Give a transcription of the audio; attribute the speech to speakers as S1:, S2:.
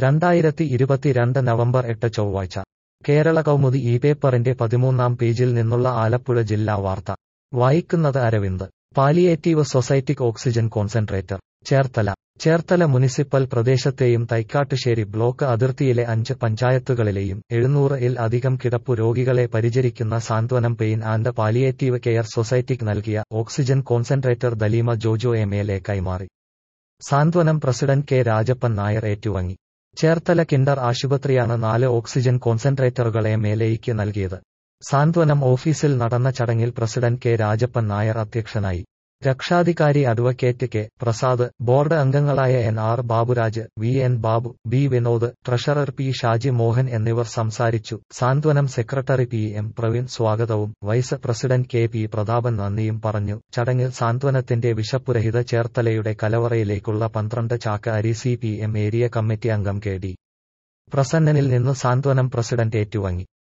S1: രണ്ടായിരത്തി ഇരുപത്തിരണ്ട് നവംബർ എട്ട് ചൊവ്വാഴ്ച കേരള കൗമുദി ഈ പേപ്പറിന്റെ പതിമൂന്നാം പേജിൽ നിന്നുള്ള ആലപ്പുഴ ജില്ലാ വാർത്ത വായിക്കുന്നത് അരവിന്ദ് പാലിയേറ്റീവ് സൊസൈറ്റിക്ക് oxygen concentrator Cherthala Cherthala municipal പ്രദേശത്തെയും തൈക്കാട്ടുശ്ശേരി ബ്ലോക്ക് അതിർത്തിയിലെ അഞ്ച് പഞ്ചായത്തുകളിലെയും എഴുന്നൂറ് ഇൽ അധികം കിടപ്പു രോഗികളെ പരിചരിക്കുന്ന Santhwanam pain and palliative care സൊസൈറ്റിക്ക് നൽകിയ oxygen concentrator Daleema Jojo M L A കൈമാറി സാന്ത്വനം പ്രസിഡന്റ് കെ രാജപ്പൻ നായർ ഏറ്റുവാങ്ങി ചേർത്തല കിൻഡർ ആശുപത്രിയാണ് നാല് ഓക്സിജൻ കോൺസെൻട്രേറ്ററുകൾ എം എൽ എയ്ക്ക് നൽകിയത് സാന്ത്വനം ഓഫീസിൽ നടന്ന ചടങ്ങിൽ പ്രസിഡന്റ് കെ രാജപ്പൻ നായർ അധ്യക്ഷനായി രക്ഷാധികാരി അഡ്വക്കേറ്റ് കെ പ്രസാദ് ബോർഡ് അംഗങ്ങളായ N R Baburaj V N Babu B Vinod treasurer P Shaji Mohan എന്നിവർ സംസാരിച്ചു Santhwanam secretary P M Praveen സ്വാഗതവും vice president K P Prathapan നന്ദിയും പറഞ്ഞു ചടങ്ങിൽ സാന്ത്വനത്തിന്റെ വിഷപ്പുരഹിത ചേർത്തലയുടെ കലവറയിലേക്കുള്ള പന്ത്രണ്ട് ചാക്ക് അരി C P M area committee അംഗം കെ ഡി പ്രസന്നനിൽ നിന്ന് സാന്ത്വനം പ്രസിഡന്റ് ഏറ്റുവാങ്ങി